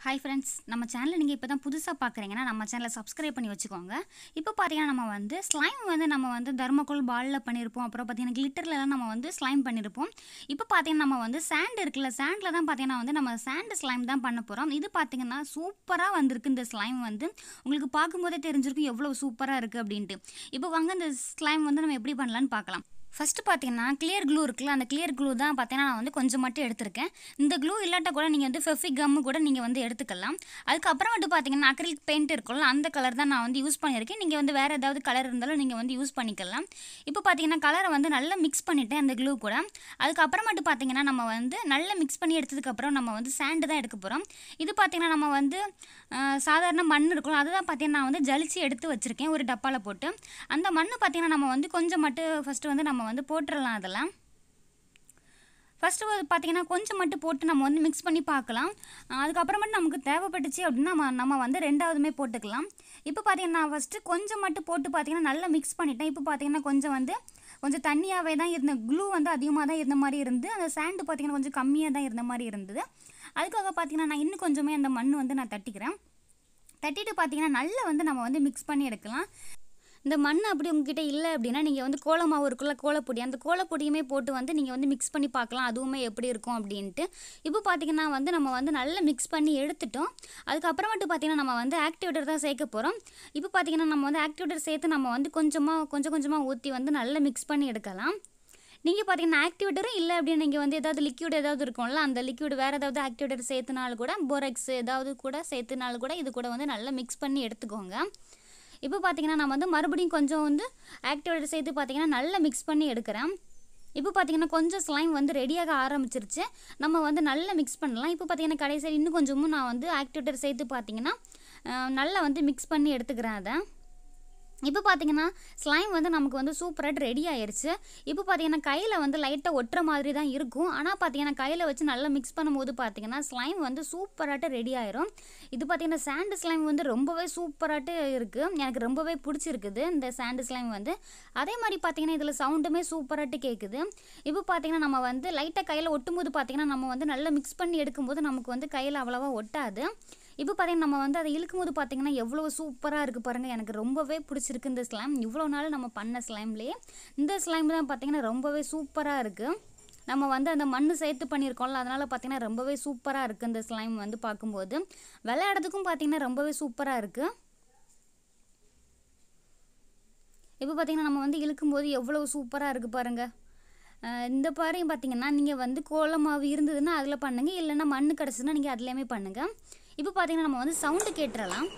hi friends நம்ம சேனலை நீங்கள் இப்போ தான் புதுசாக பார்க்குறீங்கன்னா நம்ம சேனலை சப்ஸ்கிரைப் பண்ணி வச்சுக்கோங்க இப்போ பார்த்தீங்கன்னா நம்ம வந்து ஸ்லைம் வந்து நம்ம வந்து தர்மக்கோல் பாலில் பண்ணியிருப்போம் அப்புறம் பார்த்தீங்கன்னா கிளிட்டர்லலாம் நம்ம வந்து ஸ்லைம் பண்ணியிருப்போம் இப்போ பார்த்தீங்கன்னா நம்ம வந்து சாண்ட் இருக்குல்ல சாண்டில் தான் பார்த்தீங்கன்னா வந்து நம்ம சாண்டு ஸ்லைம் தான் பண்ண போகிறோம் இது பார்த்தீங்கன்னா சூப்பராக வந்திருக்கு இந்த ஸ்லைம் வந்து உங்களுக்கு பார்க்கும்போதே தெரிஞ்சிருக்கும் எவ்வளோ சூப்பராக இருக்குது அப்படின்ட்டு இப்போ வாங்க இந்த ஸ்லைம் வந்து நம்ம எப்படி பண்ணலான்னு பார்க்கலாம் ஃபஸ்ட்டு பார்த்தீங்கன்னா கிளியர் க்ளூ இருக்குல்ல அந்த கிளியர் க்ளூ தான் பார்த்தீங்கன்னா நான் வந்து கொஞ்சம் மட்டும் எடுத்திருக்கேன் இந்த க்ளூ இல்லாட்டா கூட நீங்கள் வந்து ஃபெஃபிக் கம்மு கூட நீங்கள் வந்து எடுத்துக்கலாம் அதுக்கப்புறம் மட்டும் பார்த்தீங்கன்னா அக்ரிலிக் பெயிண்ட் இருக்கும்ல அந்த கலர் தான் நான் வந்து யூஸ் பண்ணியிருக்கேன் நீங்கள் வந்து வேறு ஏதாவது கலர் இருந்தாலும் நீங்கள் வந்து யூஸ் பண்ணிக்கலாம் இப்போ பார்த்தீங்கன்னா கலரை வந்து நல்லா மிக்ஸ் பண்ணிவிட்டேன் அந்த க்ளூ கூட அதுக்கப்புறம் மட்டும் பார்த்தீங்கன்னா நம்ம வந்து நல்லா மிக்ஸ் பண்ணி எடுத்ததுக்கப்புறம் நம்ம வந்து சாண்டு தான் எடுக்க போகிறோம் இது பார்த்தீங்கன்னா நம்ம வந்து அஹ், சாதாரண மண் இருக்கும் அதுதான் பார்த்தீங்கன்னா நான் வந்து ஜலிச்சு எடுத்து வச்சுருக்கேன் ஒரு டப்பாவில் போட்டு அந்த மண் பார்த்தீங்கன்னா நம்ம வந்து கொஞ்சம் மட்டும் ஃபஸ்ட்டு வந்து நம்ம வந்து போட்டுடலாம் அதெல்லாம் ஃபஸ்ட்டு பார்த்தீங்கன்னா கொஞ்சம் மட்டும் போட்டு நம்ம வந்து மிக்ஸ் பண்ணி பார்க்கலாம் அஹ் அதுக்கப்புறமேட்டு நமக்கு தேவைப்பட்டுச்சு அப்படின்னா நம்ம நம்ம வந்து ரெண்டாவதுமே போட்டுக்கலாம் இப்போ பார்த்தீங்கன்னா நான் ஃபஸ்ட்டு கொஞ்சம் மட்டும் போட்டு பார்த்தீங்கன்னா நல்லா மிக்ஸ் பண்ணிட்டேன் இப்போ பார்த்தீங்கன்னா கொஞ்சம் வந்து கொஞ்சம் தண்ணியாகவே தான் இருந்த க்ளூ வந்து அதிகமாக தான் இருந்த மாதிரி இருந்து அந்த சாண்டு பார்த்தீங்கன்னா கொஞ்சம் கம்மியாக தான் இருந்த மாதிரி இருந்தது அதுக்காக பார்த்தீங்கன்னா நான் இன்னும் கொஞ்சமே அந்த மண் வந்து நான் தட்டிக்கிறேன் தட்டிட்டு பார்த்தீங்கன்னா நல்லா வந்து நம்ம வந்து மிக்ஸ் பண்ணி எடுக்கலாம் இந்த மண் அப்படி உங்ககிட்ட இல்லை அப்படின்னா நீங்கள் வந்து கோலமாவு இருக்குல்ல கோலப்பொடி அந்த கோலப்பொடியுமே போட்டு வந்து நீங்கள் வந்து மிக்ஸ் பண்ணி பார்க்கலாம் அதுவுமே எப்படி இருக்கும் அப்படின்ட்டு இப்போ பார்த்தீங்கன்னா வந்து நம்ம வந்து நல்லா மிக்ஸ் பண்ணி எடுத்துட்டோம் அதுக்கப்புறமேட்டு பார்த்தீங்கன்னா நம்ம வந்து ஆக்டிவேட்டர் தான் சேர்க்க போகிறோம் இப்போ பார்த்தீங்கன்னா நம்ம வந்து ஆக்டிவேட்டர் சேர்த்து நம்ம வந்து கொஞ்சமாக கொஞ்சம் கொஞ்சமாக ஊற்றி வந்து நல்லா மிக்ஸ் பண்ணி எடுக்கலாம் நீங்கள் பார்த்தீங்கன்னா ஆக்டிவேட்டரும் இல்லை அப்படின்னு நீங்கள் வந்து ஏதாவது லிக்யூட் ஏதாவது இருக்கும்ல அந்த லிக்யூட் வேறு ஏதாவது ஆக்டிவேட்டர் சேர்த்துனாலும் கூட போரெக்ஸ் ஏதாவது கூட சேர்த்துனாலும் கூட இது கூட வந்து நல்லா மிக்ஸ் பண்ணி எடுத்துக்கோங்க இப்போ பார்த்தீங்கன்னா நான் வந்து மறுபடியும் கொஞ்சம் வந்து ஆக்டிவேட்டர் சேர்த்து பார்த்தீங்கன்னா நல்லா மிக்ஸ் பண்ணி எடுக்கிறேன் இப்போ பார்த்தீங்கன்னா கொஞ்சம் ஸ்லைம் வந்து ரெடியாக ஆரம்பிச்சிருச்சு நம்ம வந்து நல்லா மிக்ஸ் பண்ணலாம் இப்போ பார்த்தீங்கன்னா கடைசியில் இன்னும் கொஞ்சமும் நான் வந்து ஆக்டிவேட்டர் சேர்த்து பார்த்தீங்கன்னா அஹ், நல்லா வந்து மிக்ஸ் பண்ணி எடுத்துக்கிறேன் அதை இப்போ பார்த்தீங்கன்னா ஸ்லைம் வந்து நமக்கு வந்து சூப்பராக ரெடி ஆயிருச்சு இப்போ பார்த்தீங்கன்னா கையில் வந்து லைட்டாக ஒட்டுற மாதிரி தான் இருக்கும் ஆனால் பார்த்தீங்கன்னா கையில் வச்சு நல்லா மிக்ஸ் பண்ணும்போது பார்த்தீங்கன்னா ஸ்லைம் வந்து சூப்பராட்டு ரெடி ஆயிரும் இது பார்த்தீங்கன்னா சாண்டு ஸ்லைம் வந்து ரொம்பவே சூப்பராட்டு இருக்குது எனக்கு ரொம்பவே பிடிச்சிருக்குது இந்த சாண்டு ஸ்லைம் வந்து அதே மாதிரி பார்த்தீங்கன்னா இதில் சவுண்டுமே சூப்பராட்டு கேட்குது இப்போ பார்த்தீங்கன்னா நம்ம வந்து லைட்டாக கையில் ஒட்டும்போது பார்த்தீங்கன்னா நம்ம வந்து நல்லா மிக்ஸ் பண்ணி எடுக்கும்போது நமக்கு வந்து கையில் அவ்வளோவா ஒட்டாது இப்போ பார்த்தீங்கன்னா நம்ம வந்து அதை இழுக்கும்போது பார்த்தீங்கன்னா எவ்வளோ சூப்பராக இருக்குது பாருங்கள் எனக்கு ரொம்பவே பிடிச்சிருக்கு இந்த ஸ்லைம் இவ்வளோ நாள் நம்ம பண்ண ஸ்லைம்லேயே இந்த ஸ்லைம் தான் பார்த்தீங்கன்னா ரொம்பவே சூப்பராக இருக்குது நம்ம வந்து அந்த மண் சேர்த்து பண்ணியிருக்கோம்ல அதனால் பார்த்தீங்கன்னா ரொம்பவே சூப்பராக இருக்குது இந்த ஸ்லைம் வந்து பார்க்கும்போது விளையாடுறதுக்கும் பார்த்தீங்கன்னா ரொம்பவே சூப்பராக இருக்குது இப்போ பார்த்தீங்கன்னா நம்ம வந்து இழுக்கும்போது எவ்வளோ சூப்பராக இருக்குது பாருங்கள் அஹ் இந்த பாறையும் பார்த்தீங்கன்னா நீங்கள் வந்து கோலமாவு இருந்ததுன்னா அதில் பண்ணுங்கள் இல்லைன்னா மண் கிடச்சுன்னா நீங்கள் அதுலேயுமே பண்ணுங்கள் இப்போ பார்த்தீங்கன்னா நம்ம வந்து சவுண்டு கேட்டுறலாம்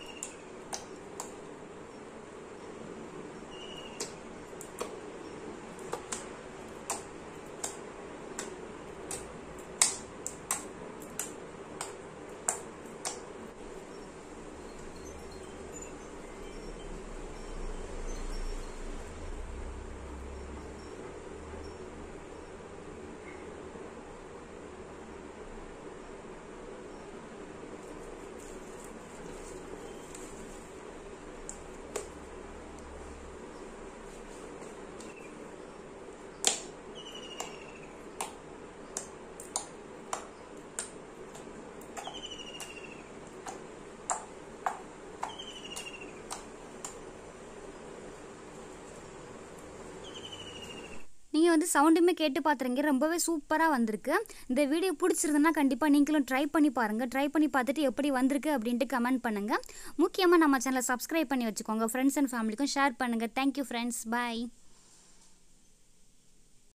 நீங்கள் வந்து சவுண்டுமே கேட்டு பார்த்துருங்க ரொம்பவே சூப்பராக வந்திருக்கு இந்த வீடியோ பிடிச்சிருந்துன்னா கண்டிப்பாக நீங்களும் ட்ரை பண்ணி பாருங்கள் ட்ரை பண்ணி பார்த்துட்டு எப்படி வந்திருக்கு அப்படின்ட்டு கமெண்ட் பண்ணுங்கள் முக்கியமாக நம்ம சேனலை சப்ஸ்கிரைப் பண்ணி வச்சுக்கோங்க ஃப்ரெண்ட்ஸ் அண்ட் ஃபேமிலிக்கும் ஷேர் பண்ணுங்கள் தேங்க்யூ ஃப்ரெண்ட்ஸ் பாய்